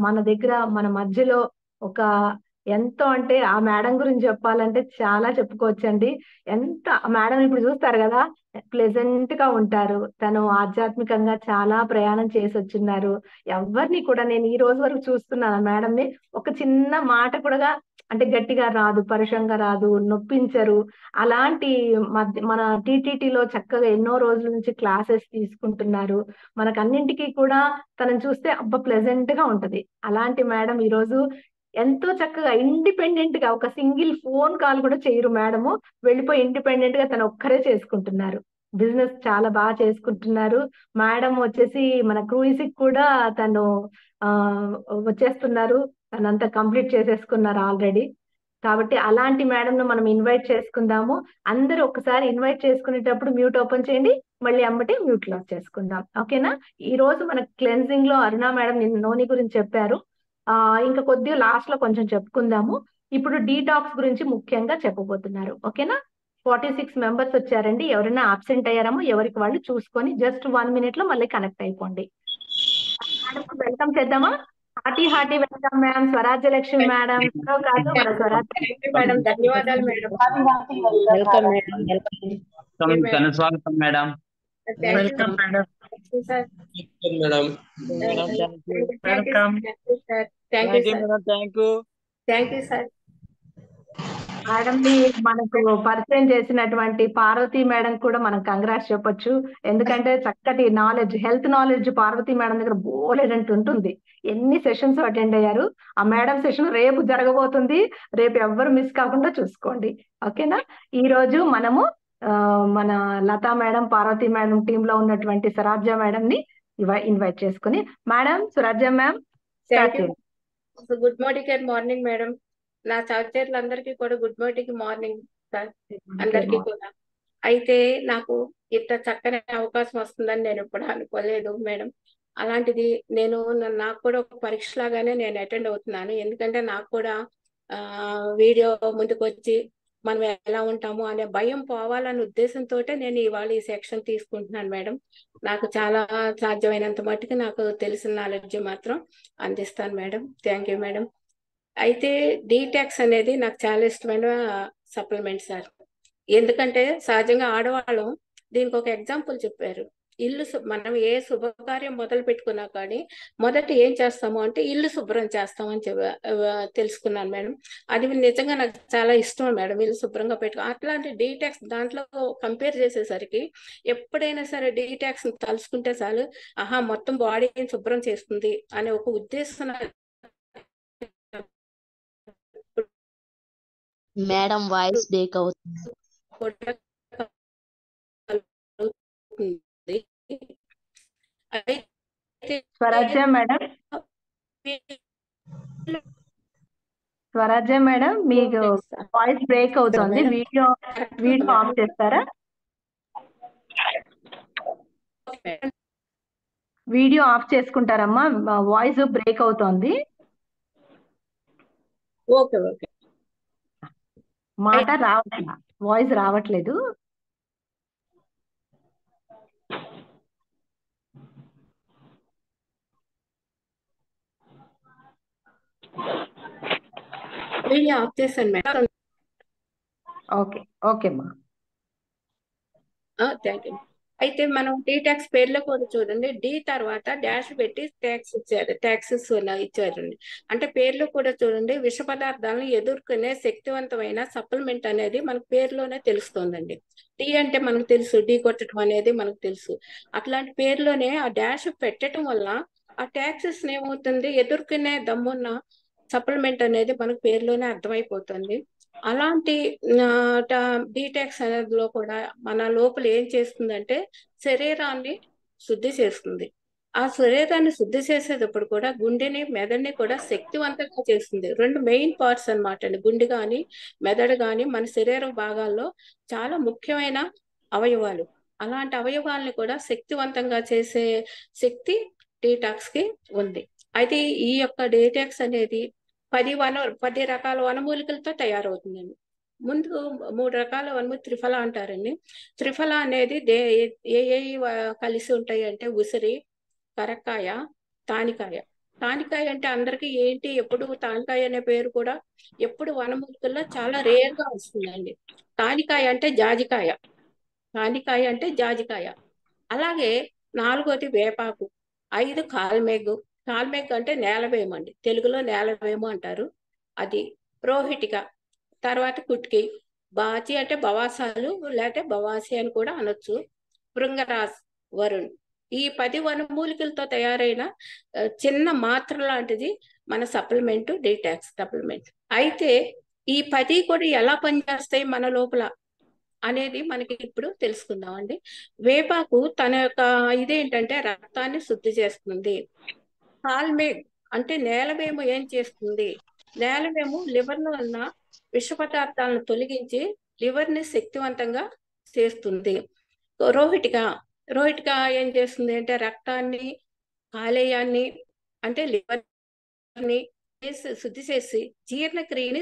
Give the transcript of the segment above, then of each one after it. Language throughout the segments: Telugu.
మన దగ్గర మన మధ్యలో ఒక ఎంతో అంటే ఆ మేడం గురించి చెప్పాలంటే చాలా చెప్పుకోవచ్చండి ఎంత ఆ మేడం ఇప్పుడు చూస్తారు కదా ప్లెజెంట్ గా ఉంటారు తను ఆధ్యాత్మికంగా చాలా ప్రయాణం చేసి వచ్చిన్నారు ఎవరిని కూడా నేను ఈ రోజు వరకు చూస్తున్నాను ఆ మేడం ని ఒక చిన్న మాట కూడా అంటే గట్టిగా రాదు పరుషంగా రాదు నొప్పించరు అలాంటి మధ్య మన టీటీటీలో చక్కగా ఎన్నో రోజుల నుంచి క్లాసెస్ తీసుకుంటున్నారు మనకు అన్నింటికీ కూడా తనని చూస్తే అబ్బా ప్లెజెంట్ గా ఉంటది అలాంటి మేడం ఈ రోజు ఎంతో చక్కగా ఇండిపెండెంట్ గా ఒక సింగిల్ ఫోన్ కాల్ కూడా చేయరు మేడము వెళ్ళిపోయి ఇండిపెండెంట్ గా తను ఒక్కరే చేసుకుంటున్నారు బిజినెస్ చాలా బాగా చేసుకుంటున్నారు మేడం వచ్చేసి మన క్రూయిజ్ కూడా తను ఆ వచ్చేస్తున్నారు తనంతా కంప్లీట్ చేసేసుకున్నారు ఆల్రెడీ కాబట్టి అలాంటి మేడం ను మనం ఇన్వైట్ చేసుకుందాము అందరూ ఒకసారి ఇన్వైట్ చేసుకునేటప్పుడు మ్యూట్ ఓపెన్ చేయండి మళ్ళీ అమ్మటే మ్యూట్ లాక్ చేసుకుందాం ఓకేనా ఈ రోజు మన క్లెన్జింగ్ లో అరుణ మేడం నిన్న నోని గురించి చెప్పారు ఆ ఇంకా కొద్దిగా లాస్ట్ లో కొంచెం చెప్పుకుందాము ఇప్పుడు డీటాక్స్ గురించి ముఖ్యంగా చెప్పబోతున్నారు ఓకేనా ఫార్టీ సిక్స్ మెంబర్స్ వచ్చారండి ఎవరైనా అబ్సెంట్ అయ్యారమో ఎవరికి వాళ్ళు చూసుకొని జస్ట్ వన్ మినిట్ లో మళ్ళీ కనెక్ట్ అయిపోండి వెల్కమ్ చేద్దామా హార్టీ హార్టీ వెల్కమ్ మ్యామ్ స్వరాజ్య లక్ష్మి మేడం కాదు మన స్వరాజ్య మేడం ధన్యవాదాలు మేడం వెల్కమ్ మేడం వెల్కమ్ స్వాగతం ఘన స్వాగతం madam welcome madam sir madam welcome thank you sir thank you thank you sir madam ని మనకు పరిచయం చేసినటువంటి పార్వతి మేడం కూడా మనం కంగ్రాట్స్ చెప్పొచ్చు ఎందుకంటే చక్కటి knowledge health knowledge Parvati madam దగ్గర బోలెడంత ఉంటుంది ఎన్ని సెషన్స్ అటెండ్ అయ్యారు ఆ మేడం సెషన్ రేపు జరగబోతుంది రేపు ఎవ్వరు మిస్ కాకుండా చూసుకోండి ఓకేనా ఈ రోజు మనము ఆ, మన Lata madam Parvati madam team లో ఉన్నటువంటి స్వరాజ్య మేడం ని ఇన్వైట్ చేసుకుని madam Swarajya ma'am thank you good morning and morning madam నా సహచరులందరికీ కూడా గుడ్ మార్నింగ్ మార్నింగ్ సార్ అందరికీ కూడా అయితే నాకు ఇంత చక్కని అవకాశం వస్తుందని నేను ఎప్పుడు అనుకోలేదు మేడం అలాంటిది నేను నా- నాకు కూడా ఒక పరీక్ష లాగానే నేను అటెండ్ అవుతున్నాను ఎందుకంటే నాకు కూడా ఆ వీడియో ముందుకు వచ్చి మనం ఎలా ఉంటాము అనే భయం పోవాలనే ఉద్దేశంతో నేను ఇవాళ ఈ సెక్షన్ తీసుకుంటున్నాను మేడం నాకు చాలా సాధ్యమైనంత మట్టుకు నాకు తెలిసిన నాలెడ్జ్ మాత్రం అందిస్తాను మేడం థ్యాంక్ యూ మేడం అయితే డీటాక్స్ అనేది నాకు చాలా ఇష్టమైన సప్లిమెంట్ సార్ ఎందుకంటే సహజంగా ఆడవాళ్ళం దీనికి ఒక ఎగ్జాంపుల్ చెప్పారు ఇల్లు శు- మనం ఏ శుభకార్యం మొదలు పెట్టుకున్నా కానీ మొదట ఏం చేస్తాము అంటే ఇల్లు శుభ్రం చేస్తామని చెప్ప ఆ, తెలుసుకున్నాను మేడం అది నిజంగా నాకు చాలా ఇష్టం మేడం ఇల్లు శుభ్రంగా పెట్టుకో అట్లాంటి డీటాక్స్ దాంట్లో కంపేర్ చేసేసరికి ఎప్పుడైనా సరే డీటాక్స్ తలుచుకుంటే చాలు ఆహా మొత్తం బాడీని శుభ్రం చేస్తుంది అనే ఒక ఉద్దేశం నాకు మేడం వాయిస్ బ్రేక్ అవుతుంది కూడా కలుగుతుంది. అయితే స్వరాజ్య మేడం స్వరాజ్య మేడం మీకు వాయిస్ బ్రేక్ అవుతుంది వీడియో వీడియో ఆఫ్ చేస్తారా వీడియో ఆఫ్ చేసుకుంటారమ్మా వాయిస్ బ్రేక్ అవుతోంది ఓకే ఓకే మాట రావట్లేదు వాయిస్ రావట్లేదు వీడియో ఆఫ్ చేశాను మేడం ఓకే ఓకే అమ్మా థ్యాంక్ యూ అయితే మనం టీ ట్యాక్స్ పేర్లో కూడా చూడండి డి తర్వాత డాష్ పెట్టి ట్యాక్స్ ఇచ్చారు ట్యాక్సెస్ ఇచ్చారండి అంటే పేర్లో కూడా చూడండి విష పదార్థాలను ఎదుర్కొనే శక్తివంతమైన సప్లిమెంట్ అనేది మనకు పేరులోనే తెలుస్తుందండి టీ అంటే మనకు తెలుసు ఢీ కొట్టడం అనేది మనకు తెలుసు అట్లాంటి పేరులోనే ఆ డాష్ పెట్టడం వల్ల ఆ ట్యాక్సెస్ ఏమవుతుంది ఎదుర్కొనే దమ్మున్న సప్లిమెంట్ అనేది మనకు పేరులోనే అర్థమైపోతుంది అలాంటి డీటాక్స్ అనేదిలో కూడా మన లోపల ఏం చేస్తుందంటే శరీరాన్ని శుద్ధి చేస్తుంది ఆ శరీరాన్ని శుద్ధి చేసేటప్పుడు కూడా గుండెని మెదడుని కూడా శక్తివంతంగా చేస్తుంది రెండు మెయిన్ పార్ట్స్ అన్నమాట అండి గుండె కానీ మెదడు కానీ మన శరీర భాగాల్లో చాలా ముఖ్యమైన అవయవాలు అలాంటి అవయవాల్ని కూడా శక్తివంతంగా చేసే శక్తి డీటాక్స్ కి ఉంది అయితే ఈ యొక్క డీటాక్స్ అనేది పది వన పది రకాల వనమూలికలతో తయారవుతుందండి ముందు మూడు రకాల వనమూలి త్రిఫల అంటారండి త్రిఫల అనేది దే ఏ ఏ వ- కలిసి ఉంటాయి అంటే ఉసిరి కరక్కాయ తానికాయ తానికాయ అంటే అందరికీ ఏంటి ఎప్పుడు తానికాయ అనే పేరు కూడా ఎప్పుడు వనమూలికల్లో చాలా రేర్ గా వస్తుందండి తానికాయ అంటే జాజికాయ తానికాయ అంటే జాజికాయ అలాగే నాలుగోది వేపాకు ఐదు కాల్మేగు కాల్మేఘ అంటే నేలవేము అండి తెలుగులో నేలవేము అంటారు అది రోహిటిక తర్వాత కుట్కి బాచి అంటే బవాసాలు లేకపోతే బవాసి అని కూడా అనొచ్చు భృంగరాజ్ వరుణ్ ఈ పది వనమూలికలతో తయారైన ఆ, చిన్న మాత్ర లాంటిది మన సప్లిమెంట్ డీటాక్స్ సప్లిమెంట్ అయితే ఈ పది కూడా ఎలా పనిచేస్తాయి మన లోపల అనేది మనకి ఇప్పుడు తెలుసుకుందామండి వేపాకు తన యొక్క ఇదేంటంటే రక్తాన్ని శుద్ధి చేస్తుంది కాల్మేగ్ అంటే నేలవేము ఏం చేస్తుంది నేలవేము లివర్ లో ఉన్న విష పదార్థాలను తొలగించి లివర్ ని శక్తివంతంగా చేస్తుంది రోహిటిక రోహిటిక ఏం చేస్తుంది అంటే రక్తాన్ని కాలేయాన్ని అంటే లివర్ ని చేసి- శుద్ధి చేసి జీర్ణక్రియని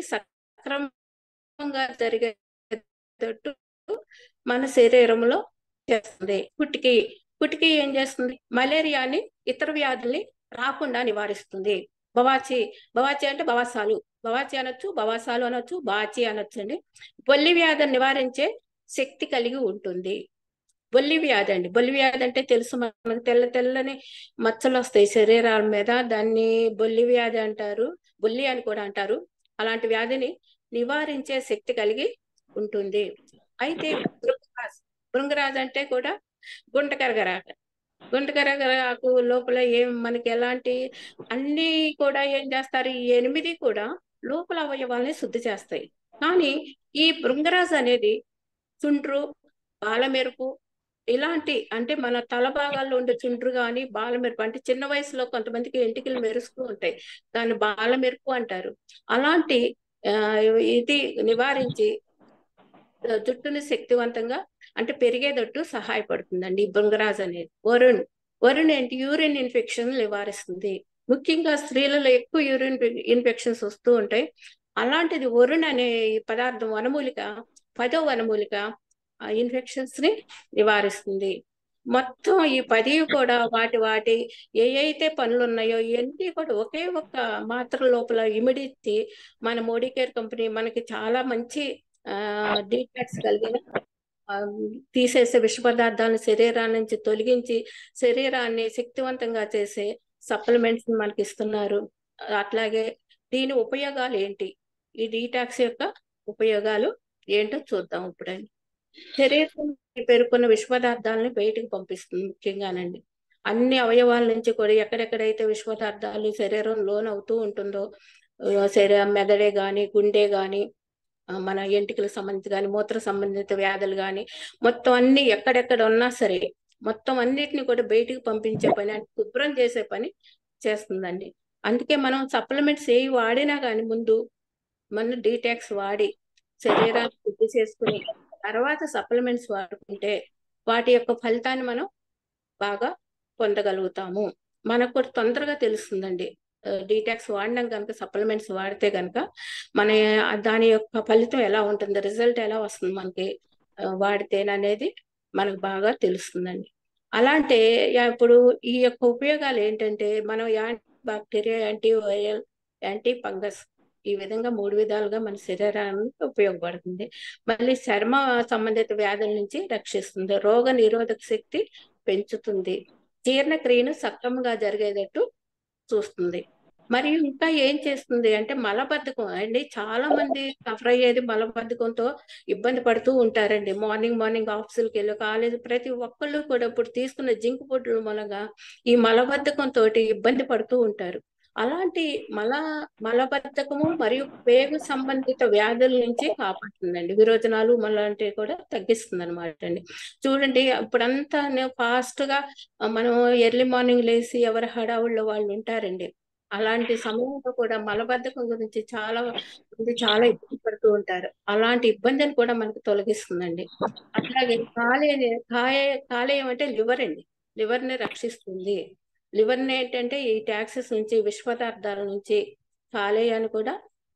సక్రమంగా జరిగేటట్టు మన శరీరంలో చేస్తుంది కుటికి కుటికి ఏం చేస్తుంది మలేరియాని ఇతర వ్యాధుల్ని రాకుండా నివారిస్తుంది బవాచి బవాచి అంటే బవాసాలు బవాచి అనొచ్చు బవాసాలు అనొచ్చు బాచి అనొచ్చు అండి బొల్లి వ్యాధిని నివారించే శక్తి కలిగి ఉంటుంది బొల్లి వ్యాధి అండి బొల్లి వ్యాధి అంటే తెలుసు మనకు తెల్ల తెల్లని మచ్చలు వస్తాయి శరీరాల మీద దాన్ని బొల్లి వ్యాధి అంటారు బొల్లి అని కూడా అంటారు అలాంటి వ్యాధిని నివారించే శక్తి కలిగి ఉంటుంది అయితే భృంగరాజ్ భృంగరాజ్ అంటే కూడా గుంటకరగరాక గుంటకరగరాకు లోపల ఏం మనకి ఎలాంటి అన్ని కూడా ఏం చేస్తారు ఈ ఎనిమిది కూడా లోపల అవయవాల్ని శుద్ధి చేస్తాయి కానీ ఈ భృంగరాజ్ అనేది చుండ్రు బాలమెరుపు ఇలాంటి అంటే మన తల భాగాల్లో ఉండే చుండ్రు కానీ బాలమెరుపు అంటే చిన్న వయసులో కొంతమందికి ఎంటికలు మెరుస్తూ ఉంటాయి దాన్ని బాలమెరుపు అంటారు అలాంటి ఆ, ఇది నివారించి ఆ, జుట్టుని శక్తివంతంగా అంటే పెరిగేటట్టు సహాయపడుతుందండి ఈ బృంగరాజ్ అనేది వరుణ్ వరుణ్ ఏంటి యూరిన్ ఇన్ఫెక్షన్ నివారిస్తుంది ముఖ్యంగా స్త్రీలలో ఎక్కువ యూరిన్ ఇన్ఫెక్షన్స్ వస్తూ ఉంటాయి అలాంటిది వరుణ్ అనే ఈ పదార్థం వనమూలిక పదో వనమూలిక ఇన్ఫెక్షన్స్ ని నివారిస్తుంది మొత్తం ఈ పది కూడా వాటి వాటి ఏ అయితే పనులు ఉన్నాయో ఇవన్నీ కూడా ఒకే ఒక్క మాత్ర లోపల ఇమిడిచ్చి మన మోడీ కేర్ కంపెనీ మనకి చాలా మంచి డీటాక్స్ కలిగిన ఆ, తీసేసే విష పదార్థాలను శరీరాల నుంచి తొలగించి శరీరాన్ని శక్తివంతంగా చేసే సప్లిమెంట్స్ మనకి ఇస్తున్నారు అట్లాగే దీని ఉపయోగాలు ఏంటి ఈ డీటాక్స్ యొక్క ఉపయోగాలు ఏంటో చూద్దాం ఇప్పుడండి శరీరం పేర్కొన్న విష పదార్థాలని బయటకు పంపిస్తుంది ముఖ్యంగానండి అన్ని అవయవాల నుంచి కూడా ఎక్కడెక్కడైతే విష పదార్థాలు శరీరం లోన్ అవుతూ ఉంటుందో ఆ, శరీరం మెదడే గాని గుండె గాని ఆ, మన ఎంటికలకు సంబంధించి కానీ మూత్ర సంబంధిత వ్యాధులు కానీ మొత్తం అన్ని ఎక్కడెక్కడ ఉన్నా సరే మొత్తం అన్నిటిని కూడా బయటికి పంపించే పని అంటే శుభ్రం చేసే పని చేస్తుందండి అందుకే మనం సప్లిమెంట్స్ ఏవి వాడినా కానీ ముందు మన డీటాక్స్ వాడి శరీరాన్ని శుద్ధి చేసుకుని తర్వాత సప్లిమెంట్స్ వాడుకుంటే వాటి యొక్క ఫలితాన్ని మనం బాగా పొందగలుగుతాము మనకు కూడా తొందరగా తెలుస్తుందండి డీటాక్స్ వాడినాం కనుక సప్లిమెంట్స్ వాడితే కనుక మన దాని యొక్క ఫలితం ఎలా ఉంటుంది రిజల్ట్ ఎలా వస్తుంది మనకి ఆ, వాడితేననేది మనకు బాగా తెలుస్తుందండి అలాంటి యా- ఇప్పుడు ఈ యొక్క ఉపయోగాలు ఏంటంటే మనం anti bacteria anti viral anti fungus ఈ విధంగా మూడు విధాలుగా మన శరీరానికి ఉపయోగపడుతుంది మళ్ళీ చర్మ సంబంధిత వ్యాధుల నుంచి రక్షిస్తుంది రోగ నిరోధక శక్తి పెంచుతుంది జీర్ణక్రియను సక్రమంగా జరిగేటట్టు చూస్తుంది మరియు ఇంకా ఏం చేస్తుంది అంటే మలబద్ధకం అండి చాలా మంది సఫర్ అయ్యేది మలబద్ధకంతో ఇబ్బంది పడుతూ ఉంటారండి మార్నింగ్ మార్నింగ్ ఆఫీసులకి వెళ్ళి కాలేజ్ ప్రతి ఒక్కళ్ళు కూడా ఇప్పుడు తీసుకున్న జింక్ ఫుడ్ల మూలంగా ఈ మలబద్ధకంతో ఇబ్బంది పడుతూ ఉంటారు అలాంటి మల మలబద్ధకము మరియు పేగు సంబంధిత వ్యాధుల నుంచి కాపాడుతుందండి విరోచనాలు మలాంటివి కూడా తగ్గిస్తుంది అనమాట అండి చూడండి ఇప్పుడంతా ఫాస్ట్ గా ఆ, మనం ఎర్లీ మార్నింగ్ లేసి ఎవరి హడావుల్లో వాళ్ళు ఉంటారండి అలాంటి సమయంలో కూడా మలబద్ధకం గురించి చాలా మంది చాలా ఇబ్బంది పడుతూ ఉంటారు అలాంటి ఇబ్బందిని కూడా మనకు తొలగిస్తుందండి అట్లాగే కాలేయ కాయ కాలేయం అంటే లివర్ అండి లివర్ ని రక్షిస్తుంది లివర్ ని ఏంటంటే ఈ టాక్సెస్ నుంచి విష పదార్థాల నుంచి కాలేయాన్ని కూడా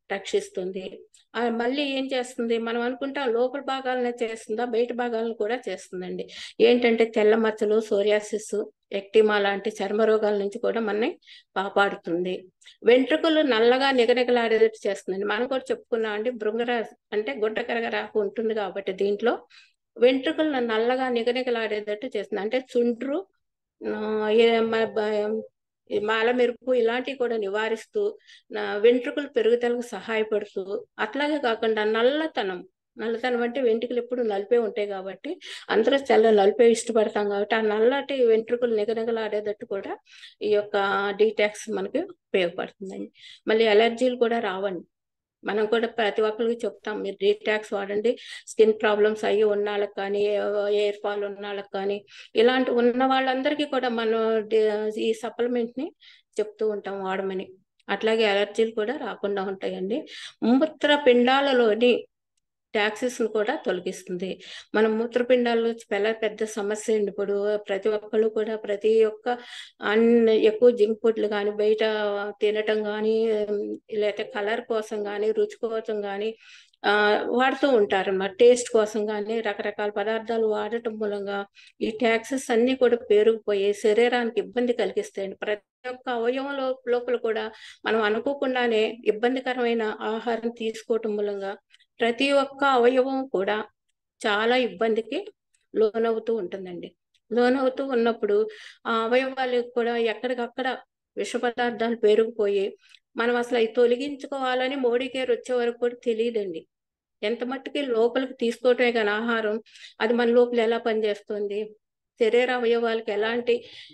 రక్షిస్తుంది ఆ మళ్ళీ ఏం చేస్తుంది మనం అనుకుంటాం లోపల భాగాలనే చేస్తుందా బయట భాగాలను కూడా చేస్తుందండి ఏంటంటే తెల్ల మచ్చలు సోరియాసిస్ ఎక్టిమా లాంటి చర్మ రోగాల నుంచి కూడా మనని కాపాడుతుంది వెంట్రుకలు నల్లగా నిగనిగలాడేటట్టు చేస్తుందండి మనం కూడా చెప్పుకున్నాం అండి భృంగరా అంటే గుడ్డకరగ రాకు ఉంటుంది కాబట్టి దీంట్లో వెంట్రుకలు నల్లగా నిగనిగలాడేటట్టు చేస్తుంది అంటే చుండ్రు ఆ, ఏ- మ- బ- ఈ మాల మెరుపు ఇలాంటివి కూడా నివారిస్తూ నా వెంట్రుకలు పెరుగుదలకు సహాయపడుతూ అట్లాగే కాకుండా నల్లతనం నల్లతనం అంటే వెంట్రుకలు ఎప్పుడు నలిపే ఉంటాయి కాబట్టి అందరూ చాలా నలిపే ఇష్టపడతాం కాబట్టి ఆ నల్లటి వెంట్రుకలు నిగనిగలాడేటట్టు కూడా ఈ యొక్క డీటాక్స్ మనకి ఉపయోగపడుతుందండి మళ్ళీ అలర్జీలు కూడా రావండి మనం కూడా ప్రతి ఒక్కరికి చెప్తాం మీరు డీటాక్స్ వాడండి స్కిన్ ప్రాబ్లమ్స్ అయ్యి ఉన్న వాళ్ళకి కానీ ఎయిర్ ఫాల్ ఉన్న వాళ్ళకి కానీ ఇలాంటి ఉన్న వాళ్ళందరికీ కూడా మనం డి- ఈ సప్లిమెంట్ ని చెప్తూ ఉంటాం వాడమని అట్లాగే అలర్జీలు కూడా రాకుండా ఉంటాయండి మూత్ర పిండాలలోని టాక్సిస్ ను కూడా తొలగిస్తుంది మన మూత్రపిండాల్లో చాలా పెద్ద సమస్య అండి ఇప్పుడు ప్రతి ఒక్కళ్ళు కూడా ప్రతి ఒక్క అన్ని ఎక్కువ జంక్ ఫుడ్లు కానీ బయట తినటం కానీ లేకపోతే కలర్ కోసం కానీ రుచి కోసం కానీ ఆ వాడుతూ ఉంటారు అన్నమాట టేస్ట్ కోసం కానీ రకరకాల పదార్థాలు వాడటం మూలంగా ఈ ట్యాక్సెస్ అన్ని కూడా పేరుకుపోయి శరీరానికి ఇబ్బంది కలిగిస్తాయండి ప్రతి ఒక్క అవయవం లో- లోపల కూడా మనం అనుకోకుండానే ఇబ్బందికరమైన ఆహారం తీసుకోవటం మూలంగా ప్రతి ఒక్క అవయవం కూడా చాలా ఇబ్బందికి లోనవుతూ ఉంటుందండి లోనవుతూ ఉన్నప్పుడు ఆ అవయవాలకు కూడా ఎక్కడికక్కడ విష పదార్థాలు పేరుకుపోయి మనం అసలు అవి తొలగించుకోవాలని మోడీ కేర్ వచ్చే వరకు కూడా తెలియదండి ఎంత మట్టుకి లోపలికి తీసుకోవటమే కానీ ఆహారం అది మన లోపల ఎలా పనిచేస్తుంది శరీర అవయవాలకు ఎలాంటి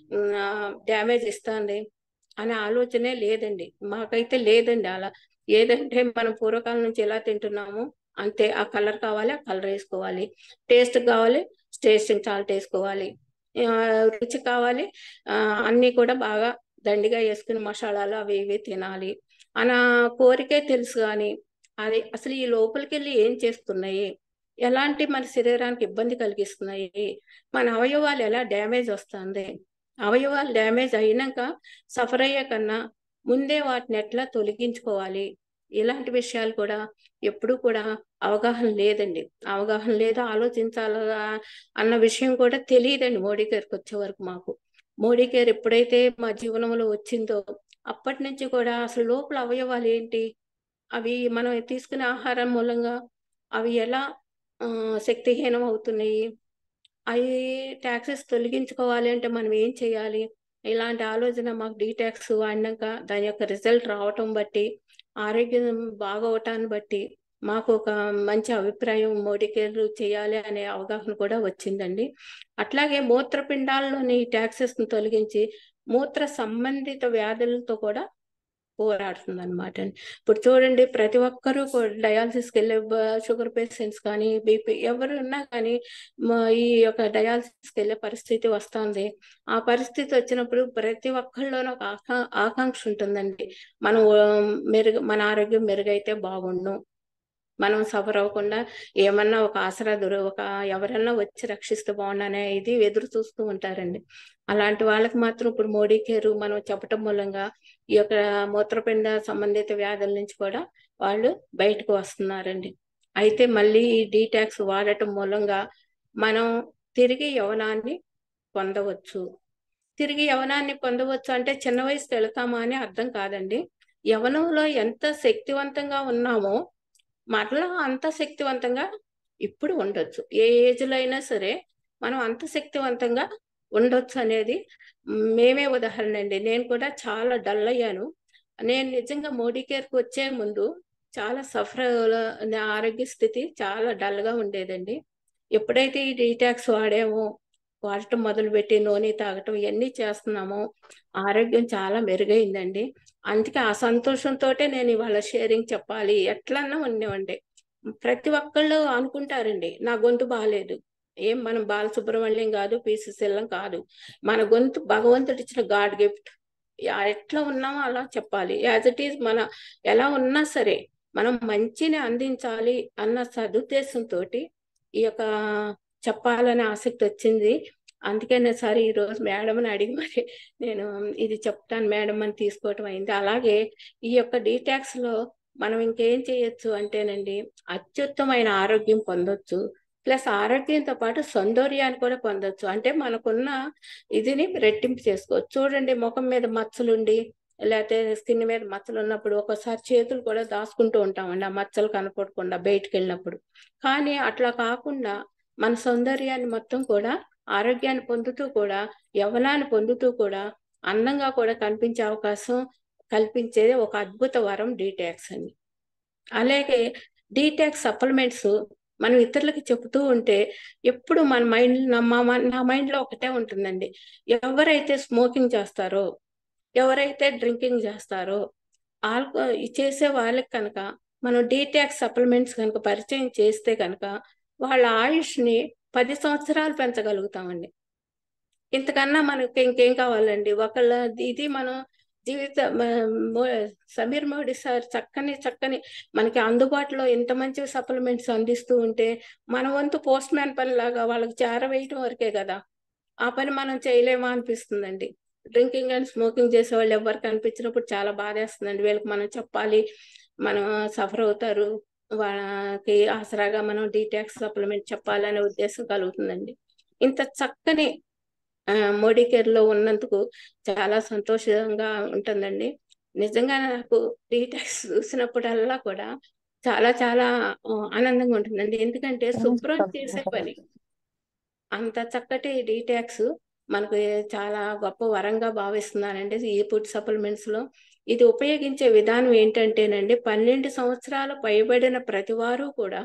డ్యామేజ్ ఇస్తుంది అనే ఆలోచనే లేదండి మాకైతే లేదండి అలా ఏదంటే మనం పూర్వకాలం నుంచి ఎలా తింటున్నామో అంతే ఆ కలర్ కావాలి ఆ కలర్ వేసుకోవాలి టేస్ట్ కావాలి టేస్టింగ్ సాల్ట్ వేసుకోవాలి ఆ, రుచి కావాలి ఆ, అన్నీ కూడా బాగా దండిగా వేసుకుని మసాలాలు అవి ఇవి తినాలి అన్న కోరికే తెలుసు కానీ అది అసలు ఈ లోపలికి వెళ్ళి ఏం చేస్తున్నాయి ఎలాంటి మన శరీరానికి ఇబ్బంది కలిగిస్తున్నాయి మన అవయవాలు ఎలా డ్యామేజ్ వస్తుంది అవయవాలు డ్యామేజ్ అయినాక సఫర్ అయ్యే కన్నా ముందే వాటిని ఎట్లా తొలగించుకోవాలి ఇలాంటి విషయాలు కూడా ఎప్పుడు కూడా అవగాహన లేదండి అవగాహన లేదా ఆలోచించాలా అన్న విషయం కూడా తెలియదండి మోడీ గారికి వచ్చే వరకు మాకు మోడీ గారు ఎప్పుడైతే మా జీవనంలో వచ్చిందో అప్పటి నుంచి కూడా అసలు లోపల అవయవాలు ఏంటి అవి మనం తీసుకునే ఆహారం మూలంగా అవి ఎలా ఆ, శక్తిహీనం అవుతున్నాయి అవి ట్యాక్సెస్ తొలగించుకోవాలి అంటే మనం ఏం చేయాలి ఇలాంటి ఆలోచన మాకు డీటాక్స్ వాడినాక దాని యొక్క రిజల్ట్ రావటం బట్టి ఆరోగ్యం బాగవటాన్ని బట్టి మాకు ఒక మంచి అభిప్రాయం మోడీ కేర్ చేయాలి అనే అవగాహన కూడా వచ్చిందండి అట్లాగే మూత్రపిండాల్లోని ట్యాక్సెస్ ను తొలగించి మూత్ర సంబంధిత వ్యాధులతో కూడా పోరాడుతుంది అనమాట ఇప్పుడు చూడండి ప్రతి ఒక్కరూ డయాలసిస్కి వెళ్ళే షుగర్ పేషెంట్స్ కానీ బీపీ ఎవరు ఉన్నా కానీ మ- ఈ యొక్క డయాలసిస్కి వెళ్ళే పరిస్థితి వస్తుంది ఆ పరిస్థితి వచ్చినప్పుడు ప్రతి ఒక్కళ్ళలోనూ ఒక ఆకా ఆకాంక్ష ఉంటుందండి మనం ఆ, మెరుగు మన ఆరోగ్యం మెరుగైతే బాగుండు మనం సఫర్ అవ్వకుండా ఏమన్నా ఒక ఆసరా దొరు ఒక ఎవరన్నా వచ్చి రక్షిస్తే బాగుండనే ఇది ఎదురు చూస్తూ ఉంటారండి అలాంటి వాళ్ళకి మాత్రం ఇప్పుడు మోడీ కేరు మనం చెప్పటం మూలంగా ఈ యొక్క మూత్రపిండ సంబంధిత వ్యాధుల నుంచి కూడా వాళ్ళు బయటకు వస్తున్నారండి అయితే మళ్ళీ ఈ డీటాక్స్ వాడటం మూలంగా మనం తిరిగి యవనాన్ని పొందవచ్చు తిరిగి యవనాన్ని పొందవచ్చు అంటే చిన్న వయసుకి వెళ్తామా అని అర్థం కాదండి యవనంలో ఎంత శక్తివంతంగా ఉన్నామో మరలా అంత శక్తివంతంగా ఇప్పుడు ఉండొచ్చు ఏ ఏజ్ లో అయినా సరే మనం అంత శక్తివంతంగా ఉండొచ్చు అనేది మేమే ఉదాహరణ అండి నేను కూడా చాలా డల్ అయ్యాను నేను నిజంగా మోడీ కేర్కి వచ్చే ముందు చాలా సఫర్ నా ఆరోగ్య స్థితి చాలా డల్ గా ఉండేదండి ఎప్పుడైతే ఈ డీటాక్స్ వాడామో వాడటం మొదలుపెట్టి నూనె తాగటం ఇవన్నీ చేస్తున్నామో ఆరోగ్యం చాలా మెరుగైందండి అందుకే ఆ సంతోషంతోటే నేను ఇవాళ షేరింగ్ చెప్పాలి ఎట్లన్నా ఉండేవండి ప్రతి ఒక్కళ్ళు అనుకుంటారండి నా గొంతు బాగాలేదు ఏం మనం బాలసుబ్రహ్మణ్యం కాదు పీసీ సెల్లం కాదు మన గొంతు భగవంతుడు ఇచ్చిన గాడ్ గిఫ్ట్ ఎట్లా ఉన్నామో అలా చెప్పాలి యాజ్ ఇట్ ఈజ్ మన ఎలా ఉన్నా సరే మనం మంచిని అందించాలి అన్న సదుద్దేశంతో ఈ యొక్క చెప్పాలనే ఆసక్తి వచ్చింది అందుకే నేను సరే ఈ రోజు మేడంని అడిగి మరి నేను ఇది చెప్తాను మేడం అని తీసుకోవటం అయింది అలాగే ఈ యొక్క డీటాక్స్ లో మనం ఇంకేం చేయొచ్చు అంటేనండి అత్యుత్తమైన ఆరోగ్యం పొందొచ్చు ప్లస్ ఆరోగ్యంతో పాటు సౌందర్యాన్ని కూడా పొందొచ్చు అంటే మనకున్న ఇదిని రెట్టింపు చేసుకోవచ్చు చూడండి ముఖం మీద మచ్చలుండి లేకపోతే స్కిన్ మీద మచ్చలు ఉన్నప్పుడు ఒకసారి చేతులు కూడా దాచుకుంటూ ఉంటామండి ఆ మచ్చలు కనపడకుండా బయటికి వెళ్ళినప్పుడు కానీ అట్లా కాకుండా మన సౌందర్యాన్ని మొత్తం కూడా ఆరోగ్యాన్ని పొందుతూ కూడా యవ్వనాన్ని పొందుతూ కూడా అందంగా కూడా కనిపించే అవకాశం కల్పించేది ఒక అద్భుత వరం డీటాక్స్ అని అలాగే డీటాక్స్ సప్లిమెంట్స్ మనం ఇతరులకి చెబుతూ ఉంటే ఎప్పుడు మన మైండ్ నా నా మైండ్లో ఒకటే ఉంటుందండి ఎవరైతే స్మోకింగ్ చేస్తారో ఎవరైతే డ్రింకింగ్ చేస్తారో ఆల్కో చేసే వాళ్ళకి కనుక మనం డీటాక్స్ సప్లిమెంట్స్ కనుక పరిచయం చేస్తే కనుక వాళ్ళ ఆయుష్ని పది సంవత్సరాలు పెంచగలుగుతామండి ఇంతకన్నా మనకి ఇంకేం కావాలండి ఒకళ్ళ ఇది మనం జీవిత సమీర్ మోడీ సార్ చక్కని చక్కని మనకి అందుబాటులో ఎంత మంచి సప్లిమెంట్స్ అందిస్తూ ఉంటే మన వంతు పోస్ట్ మ్యాన్ పని లాగా వాళ్ళకి చేరవేయటం వరకే కదా ఆ పని మనం చేయలేమా అనిపిస్తుందండి డ్రింకింగ్ అండ్ స్మోకింగ్ చేసే వాళ్ళు ఎవరికి అనిపించినప్పుడు చాలా బాధేస్తుందండి వీళ్ళకి మనం చెప్పాలి మనం సఫర్ అవుతారు వాళ్ళకి ఆసరాగా మనం డీటాక్స్ సప్లిమెంట్ చెప్పాలనే ఉద్దేశం కలుగుతుందండి ఇంత చక్కని మోడీ కేర్ లో ఉన్నందుకు చాలా సంతోషంగా ఉంటుందండి నిజంగా నాకు డీటాక్స్ చూసినప్పుడల్లా కూడా చాలా చాలా ఆనందంగా ఉంటుందండి ఎందుకంటే శుభ్రం చేసే పని అంత చక్కటి డీటాక్స్ మనకు చాలా గొప్ప వరంగా భావిస్తున్నానండి ఈ ఫుడ్ సప్లిమెంట్స్ లో ఇది ఉపయోగించే విధానం ఏంటంటేనండి పన్నెండు సంవత్సరాలు పైబడిన ప్రతి వారు కూడా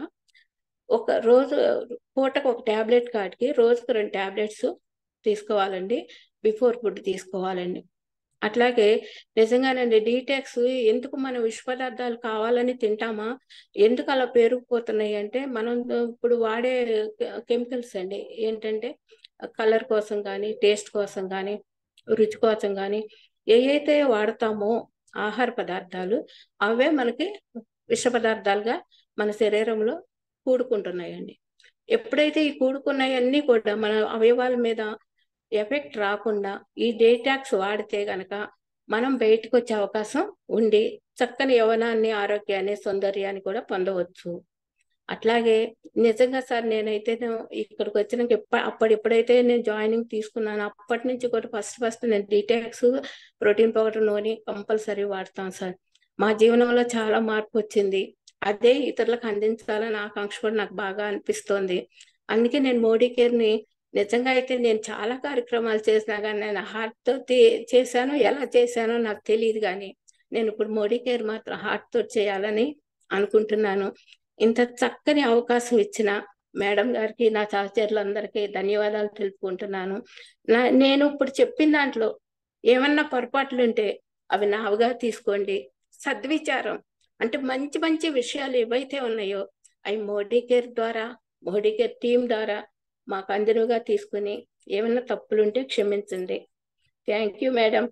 ఒక రోజు పూటకు ఒక ట్యాబ్లెట్ కాడికి రోజుకు రెండు ట్యాబ్లెట్స్ తీసుకోవాలండి బిఫోర్ ఫుడ్ తీసుకోవాలండి అట్లాగే నిజంగానండి డీటాక్స్ ఎందుకు మన విష పదార్థాలు కావాలని తింటామా ఎందుకు అలా పెరిగిపోతున్నాయి అంటే మనం ఇప్పుడు వాడే కెమికల్స్ అండి ఏంటంటే కలర్ కోసం కానీ టేస్ట్ కోసం కానీ రుచి కోసం కానీ ఏ అయితే వాడతామో ఆహార పదార్థాలు అవే మనకి విష పదార్థాలుగా మన శరీరంలో కూడుకుంటున్నాయండి ఎప్పుడైతే ఈ కూడుకున్నాయన్నీ కూడా మన అవయవాల మీద ఎఫెక్ట్ రాకుండా ఈ డేటాక్స్ వాడితే గనక మనం బయటకు వచ్చే అవకాశం ఉండి చక్కని యవనాన్ని ఆరోగ్యాన్ని సౌందర్యాన్ని కూడా పొందవచ్చు అట్లాగే నిజంగా సార్ నేనైతే ఇక్కడికి వచ్చినాక అప్పటి ఎప్పుడైతే నేను జాయినింగ్ తీసుకున్నాను అప్పటి నుంచి కూడా ఫస్ట్ ఫస్ట్ నేను డీటాక్స్ ప్రోటీన్ పౌడర్ నూనె కంపల్సరీ వాడతాను సార్ మా జీవనంలో చాలా మార్పు వచ్చింది అదే ఇతరులకు అందించాలని ఆకాంక్ష కూడా నాకు బాగా అనిపిస్తోంది అందుకే నేను మోడీ కేర్ని నిజంగా అయితే నేను చాలా కార్యక్రమాలు చేసినా కానీ నేను హార్ట్తో చేశాను ఎలా చేశానో నాకు తెలియదు కానీ నేను ఇప్పుడు మోడీ కేర్ మాత్రం హార్ట్తో చేయాలని అనుకుంటున్నాను ఇంత చక్కని అవకాశం ఇచ్చిన మేడం గారికి నా సహచరులందరికీ ధన్యవాదాలు తెలుపుకుంటున్నాను నా నేను ఇప్పుడు చెప్పిన దాంట్లో ఏమన్నా పొరపాట్లు ఉంటే అవి నావుగా తీసుకోండి సద్విచారం అంటే మంచి మంచి విషయాలు ఏవైతే ఉన్నాయో అవి మోడీ కేర్ ద్వారా మోడీ కేర్ టీం ద్వారా మాకు అందరుగా తీసుకుని ఏమైనా తప్పులుంటే క్షమించండి థ్యాంక్ యూ మేడం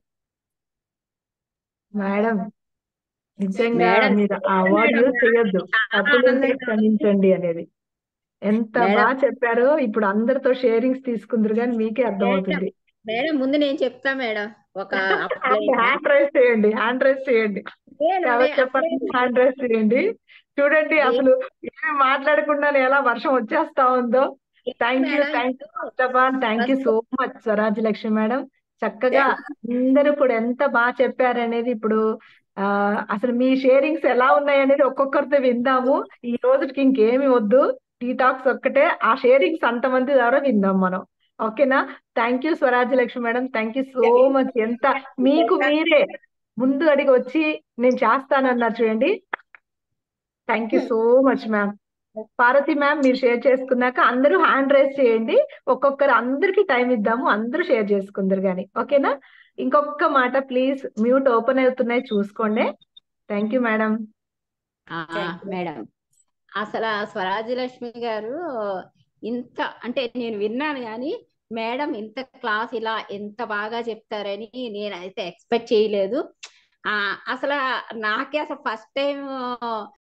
మేడం నిజంగా మీరు ఆ అవార్డు యూజ్ చేయొద్దు తప్పులుంటే క్షమించండి అనేది ఎంత బాగా చెప్పారో ఇప్పుడు అందరితో షేరింగ్స్ తీసుకుందరు కానీ మీకే అర్థమవుతుంది మేడం ముందు నేను చెప్తా మేడం ఒక హ్యాండ్ రైస్ చేయండి హ్యాండ్ రైస్ చేయండి ఎవరు చెప్పండి హ్యాండ్ రైస్ చేయండి చూడండి అసలు ఏమి మాట్లాడకుండా ఎలా వర్షం వచ్చేస్తా ఉందో thank you thank you first of all thank you so much Swaraj Lakshmi madam చక్కగా అందరూ కూడా ఎంత బాగా చెప్పారనేది ఇప్పుడు ఆ అసలు మీ షేరింగ్స్ ఎలా ఉన్నాయి అనేది ఒక్కొక్కరితో విందాము ఈ రోజుకి ఇంకేమి వద్దు టీ టాక్స్ ఒక్కటే ఆ షేరింగ్స్ అంతమంది ద్వారా విందాం మనం ఓకేనా thank you Swaraj Lakshmi madam thank you so much ఎంత మీకు మీరే ముందు అడిగి వచ్చి నేను చేస్తానన్నారు చూడండి thank you so much ma'am Parvati ma'am మీరు షేర్ చేసుకున్నాక అందరూ హ్యాండ్ రైజ్ చేయండి ఒక్కొక్కరు అందరికి టైం ఇద్దాము అందరూ షేర్ చేసుకుందరు కానీ ఓకేనా ఇంకొక మాట ప్లీజ్ మ్యూట్ ఓపెన్ అవుతున్నాయి చూసుకోండి థ్యాంక్ యూ మేడం మేడం అసలు స్వరాజ్య లక్ష్మి గారు ఇంత అంటే నేను విన్నాను కానీ మేడం ఇంత క్లాస్ ఇలా ఎంత బాగా చెప్తారని నేనైతే ఎక్స్పెక్ట్ చేయలేదు ఆ అసలు నాకే అసలు ఫస్ట్ టైం